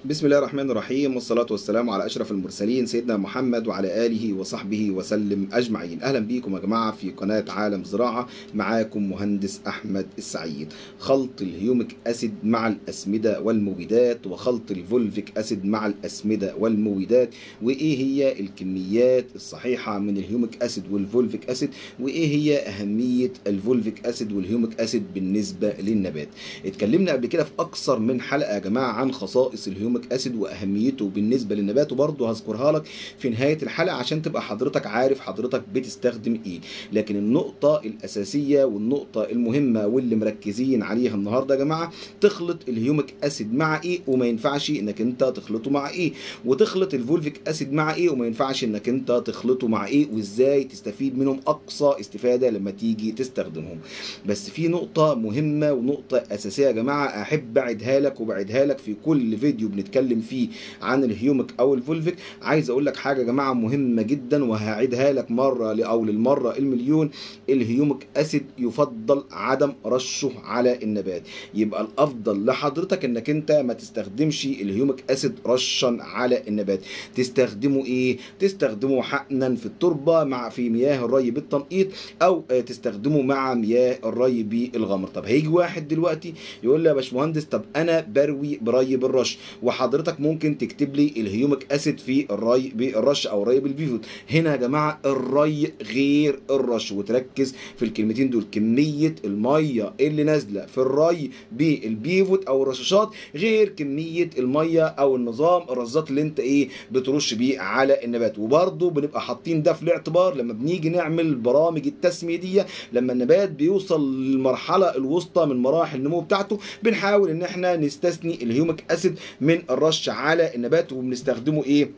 بسم الله الرحمن الرحيم والصلاة والسلام على أشرف المرسلين سيدنا محمد وعلى آله وصحبه وسلم أجمعين أهلا بيكم يا جماعة في قناة عالم زراعة معاكم مهندس أحمد السعيد خلط الهيوميك أسيد مع الأسمدة والمبيدات وخلط الفولفيك أسيد مع الأسمدة والمبيدات وإيه هي الكميات الصحيحة من الهيوميك أسيد والفولفيك أسيد وإيه هي أهمية الفولفيك أسيد والهيوميك أسيد بالنسبة للنبات اتكلمنا قبل كده في أكثر من حلقة يا جماعة عن خصائص الهيوميك اسيد واهميته بالنسبه للنبات وبرضه هذكرها لك في نهايه الحلقه عشان تبقى حضرتك عارف حضرتك بتستخدم ايه لكن النقطه الاساسيه والنقطه المهمه واللي مركزين عليها النهارده يا جماعه تخلط الهيوميك اسيد مع ايه وما ينفعش انك انت تخلطه مع ايه وتخلط الفولفيك اسيد مع ايه وما ينفعش انك انت تخلطه مع ايه وازاي تستفيد منهم اقصى استفاده لما تيجي تستخدمهم بس في نقطه مهمه ونقطه اساسيه يا جماعه احب اعيدها لك وبعيدها لك في كل فيديو بنتكلم فيه عن الهيوميك او الفولفيك عايز اقول لك حاجه يا جماعه مهمه جدا وهعيدها لك مره او للمره المليون الهيوميك اسيد يفضل عدم رشه على النبات يبقى الافضل لحضرتك انك انت ما تستخدمش الهيوميك اسيد رشا على النبات تستخدمه ايه تستخدمه حقنا في التربه مع في مياه الري بالتنقيط او تستخدمه مع مياه الري بالغمر طب هيجي واحد دلوقتي يقول لي يا باشمهندس طب انا بروي بري بالرش وحضرتك ممكن تكتب لي الهيوميك اسيد في الري بالرش او الري بالبيفوت هنا يا جماعه الري غير الرش وتركز في الكلمتين دول كميه الميه اللي نازله في الري بالبيفوت او الرشاشات غير كميه الميه او النظام الرزات اللي انت ايه بترش بيه على النبات وبرده بنبقى حاطين ده في الاعتبار لما بنيجي نعمل برامج التسميه دي لما النبات بيوصل للمرحله الوسطى من مراحل النمو بتاعته بنحاول ان احنا نستثني الهيوميك اسيد من الرش على النبات وبنستخدمه ايه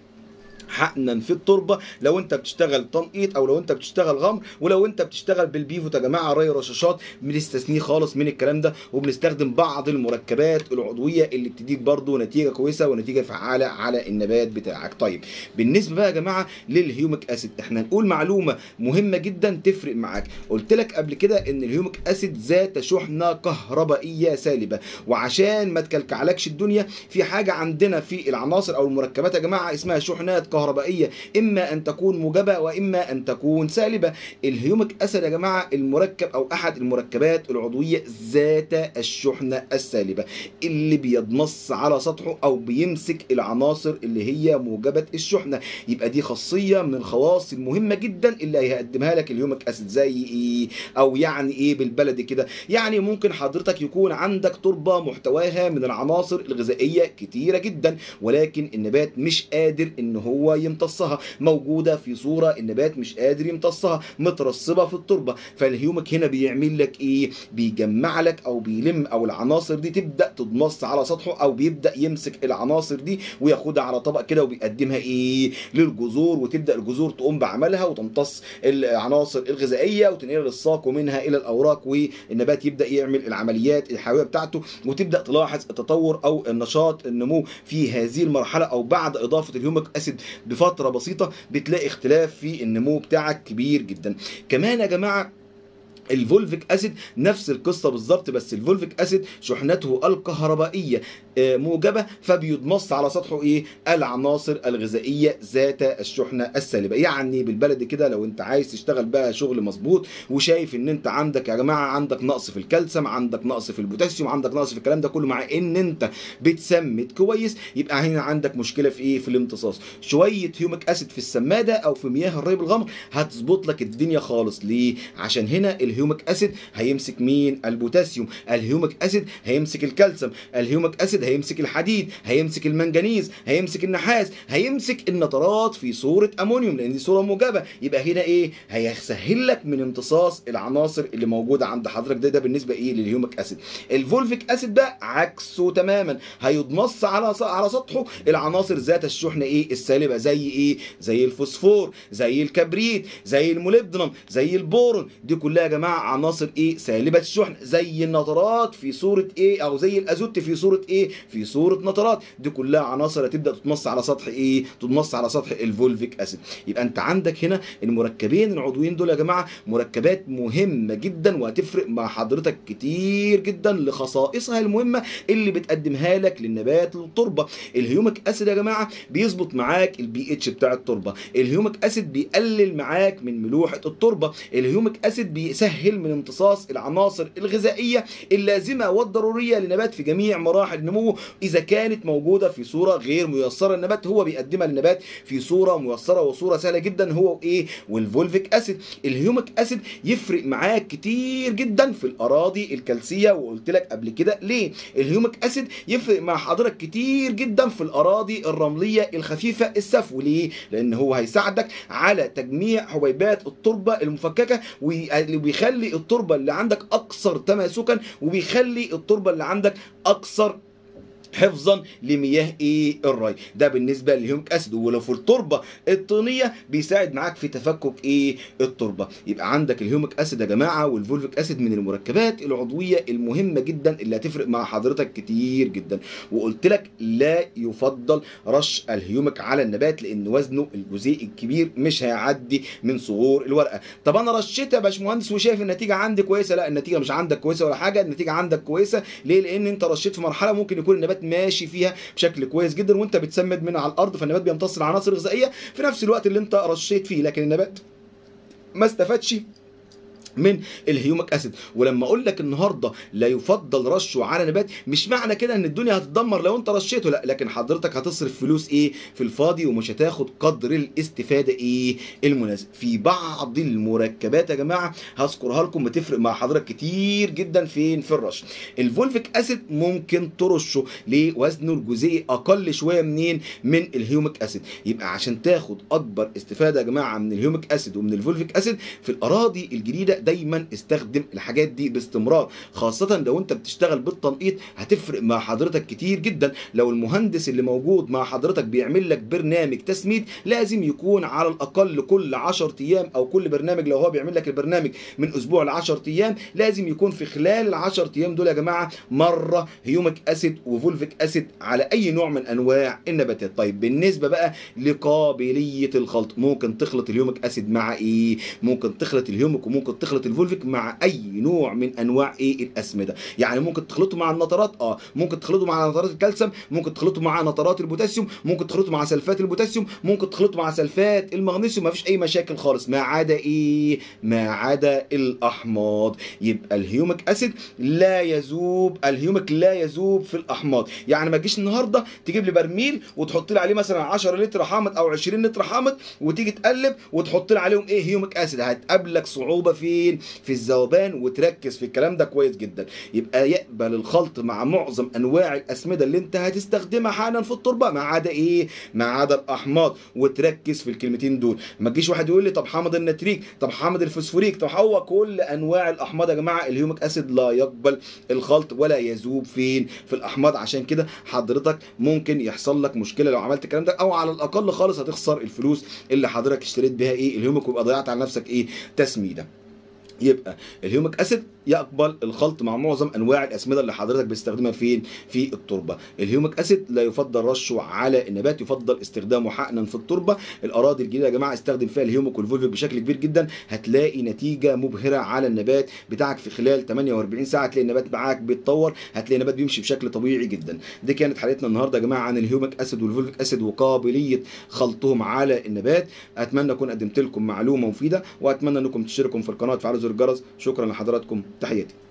حقنا في التربه لو انت بتشتغل تنقيط او لو انت بتشتغل غمر ولو انت بتشتغل بالبيفوت يا جماعه ري رشاشات بنستثنيه خالص من الكلام ده وبنستخدم بعض المركبات العضويه اللي بتديك برضو نتيجه كويسه ونتيجه فعاله على النبات بتاعك طيب بالنسبه بقى يا جماعه للهيوميك اسيد احنا نقول معلومه مهمه جدا تفرق معاك قلت لك قبل كده ان الهيوميك اسيد ذات شحنه كهربائيه سالبه وعشان ما تكلكعلكش الدنيا في حاجه عندنا في العناصر او المركبات يا جماعه اسمها شحنات كهربائيه اما ان تكون موجبه واما ان تكون سالبه الهيوميك اسيد يا جماعه المركب او احد المركبات العضويه ذات الشحنه السالبه اللي بيضمص على سطحه او بيمسك العناصر اللي هي موجبه الشحنه يبقى دي خاصيه من الخواص المهمه جدا اللي هيقدمها لك الهيوميك اسيد زي ايه او يعني ايه بالبلدي كده يعني ممكن حضرتك يكون عندك تربه محتواها من العناصر الغذائيه كتيره جدا ولكن النبات مش قادر ان هو يمتصها موجوده في صوره النبات مش قادر يمتصها مترسبه في التربه فالهيومك هنا بيعمل لك ايه بيجمع لك او بيلم او العناصر دي تبدا تضمص على سطحه او بيبدا يمسك العناصر دي وياخدها على طبق كده وبيقدمها ايه للجذور وتبدا الجذور تقوم بعملها وتمتص العناصر الغذائيه وتنقلها للساق ومنها الى الاوراق والنبات يبدا يعمل العمليات الحيويه بتاعته وتبدا تلاحظ التطور او النشاط النمو في هذه المرحله او بعد اضافه الهيوميك اسيد بفتره بسيطه بتلاقي اختلاف في النمو بتاعك كبير جدا كمان يا جماعه الفولفيك اسيد نفس القصه بالظبط بس الفولفيك اسيد شحنته الكهربائيه موجبه فبيضمص على سطحه ايه العناصر الغذائيه ذات الشحنه السالبه يعني بالبلدي كده لو انت عايز تشتغل بقى شغل مظبوط وشايف ان انت عندك يا جماعه عندك نقص في الكالسيوم عندك نقص في البوتاسيوم عندك نقص في الكلام ده كله مع ان انت بتسمد كويس يبقى هنا عندك مشكله في ايه في الامتصاص شويه هيوميك اسيد في السماده او في مياه الري بالغمر هتظبط لك الدنيا خالص ليه عشان هنا الهيوميك اسيد هيمسك مين البوتاسيوم الهيوميك اسيد هيمسك الكالسيوم الهيوميك اسيد هيمسك الحديد هيمسك المنجنيز هيمسك النحاس هيمسك النترات في صوره امونيوم لان دي صوره موجبه يبقى هنا ايه هيسهل لك من امتصاص العناصر اللي موجوده عند حضرتك ده ده بالنسبه ايه للهيوميك اسيد الفولفيك اسيد بقى عكسه تماما هيضمص على على سطحه العناصر ذات الشحنه ايه السالبه زي ايه زي الفوسفور زي الكبريت زي الموليبدنم زي البورون دي كلها يا جماعه جماعه عناصر ايه سالبه الشحن زي النترات في صوره ايه او زي الازوت في صوره ايه في صوره نترات دي كلها عناصر هتبدا تتمص على سطح ايه تتمص على سطح الفولفيك اسيد يبقى انت عندك هنا المركبين العضويين دول يا جماعه مركبات مهمه جدا وهتفرق مع حضرتك كتير جدا لخصائصها المهمه اللي بتقدمها لك للنبات التربه الهيوميك اسيد يا جماعه بيظبط معاك البي اتش بتاع التربه الهيوميك اسيد بيقلل معاك من ملوحه التربه الهيوميك اسيد بيسهل من امتصاص العناصر الغذائيه اللازمه والضروريه للنبات في جميع مراحل نموه اذا كانت موجوده في صوره غير ميسره النبات هو بيقدمها للنبات في صوره ميسره وصوره سهله جدا هو وايه والفولفيك اسيد الهيوميك اسيد يفرق معاك كتير جدا في الاراضي الكلسيه وقلت لك قبل كده ليه الهيوميك اسيد يفرق مع حضرتك كتير جدا في الاراضي الرمليه الخفيفه السفو ليه لان هو هيساعدك على تجميع حبيبات التربه المفككه وبيخلي التربه اللي عندك اكثر تماسكا وبيخلي التربه اللي عندك اكثر حفظا لمياه ايه الري ده بالنسبه للهيوميك اسيد ولو في التربه الطينيه بيساعد معاك في تفكك ايه التربه يبقى عندك الهيوميك اسيد يا جماعه والفولفيك اسيد من المركبات العضويه المهمه جدا اللي هتفرق مع حضرتك كتير جدا وقلت لك لا يفضل رش الهيوميك على النبات لان وزنه الجزيء الكبير مش هيعدي من صغور الورقه طب انا رشيت يا باشمهندس وشايف النتيجه عندي كويسه لا النتيجه مش عندك كويسه ولا حاجه النتيجه عندك كويسه ليه لان انت رشيت في مرحله ممكن يكون النبات ماشي فيها بشكل كويس جدا وانت بتسمد من على الارض فالنبات بيمتص العناصر الغذائيه في نفس الوقت اللي انت رشيت فيه لكن النبات ما استفادش من الهيوميك اسيد ولما اقول لك النهارده لا يفضل رشه على نبات مش معنى كده ان الدنيا هتتدمر لو انت رشيته لا لكن حضرتك هتصرف فلوس ايه في الفاضي ومش هتاخد قدر الاستفاده ايه المناسب في بعض المركبات يا جماعه هذكرها لكم بتفرق مع حضرتك كتير جدا فين في الرش الفولفيك اسيد ممكن ترشه ليه وزنه الجزيئي اقل شويه منين من الهيوميك اسيد يبقى عشان تاخد اكبر استفاده يا جماعه من الهيوميك اسيد ومن الفولفيك اسيد في الاراضي الجديده دايما استخدم الحاجات دي باستمرار خاصة لو انت بتشتغل بالتنقيط هتفرق مع حضرتك كتير جدا لو المهندس اللي موجود مع حضرتك بيعمل لك برنامج تسميد لازم يكون على الاقل كل 10 ايام او كل برنامج لو هو بيعمل لك البرنامج من اسبوع ل 10 ايام لازم يكون في خلال ال 10 ايام دول يا جماعة مرة هيوميك اسيد وفولفيك اسيد على اي نوع من انواع النباتات طيب بالنسبة بقى لقابلية الخلط ممكن تخلط الهيوميك اسيد مع ايه ممكن تخلط الهيوميك وممكن تخلط الفولفيك مع اي نوع من انواع ايه الاسمده يعني ممكن تخلطه مع النترات اه ممكن تخلطه مع نترات الكالسيوم ممكن تخلطه مع نترات البوتاسيوم ممكن تخلطه مع سلفات البوتاسيوم ممكن تخلطه مع سلفات المغنيسيوم مفيش اي مشاكل خالص ما عدا ايه ما عدا الاحماض يبقى الهيوميك اسيد لا يذوب الهيوميك لا يذوب في الاحماض يعني ما تجيش النهارده تجيب لي برميل وتحط لي عليه مثلا 10 لتر حامض او 20 لتر حامض وتيجي تقلب وتحط لي عليهم ايه هيوميك اسيد هتقابلك صعوبه فين في الذوبان وتركز في الكلام ده كويس جدا يبقى يقبل الخلط مع معظم انواع الاسمده اللي انت هتستخدمها حالا في التربه ما عدا ايه ما عدا الاحماض وتركز في الكلمتين دول ما تجيش واحد يقول لي طب حامض النتريك طب حامض الفوسفوريك طب هو كل انواع الاحماض يا جماعه الهيوميك اسيد لا يقبل الخلط ولا يذوب فين في الاحماض عشان كده حضرتك ممكن يحصل لك مشكله لو عملت الكلام ده او على الاقل خالص هتخسر الفلوس اللي حضرتك اشتريت بيها ايه الهيوميك ويبقى ضيعت على نفسك ايه تسميده يبقى الهيوميك اسيد يقبل الخلط مع معظم انواع الاسمده اللي حضرتك بتستخدمها فين في التربه الهيوميك اسيد لا يفضل رشه على النبات يفضل استخدامه حقنا في التربه الاراضي الجديده يا جماعه استخدم فيها الهيوميك والفولفيك بشكل كبير جدا هتلاقي نتيجه مبهره على النبات بتاعك في خلال 48 ساعه تلاقي النبات معاك بيتطور هتلاقي النبات بيمشي بشكل طبيعي جدا دي كانت حلقتنا النهارده يا جماعه عن الهيوميك اسيد والفولفيك اسيد وقابليه خلطهم على النبات اتمنى اكون قدمت لكم معلومه مفيده واتمنى انكم تشتركوا في القناه وتفعلوا زر الجرس شكرا لحضراتكم تحياتي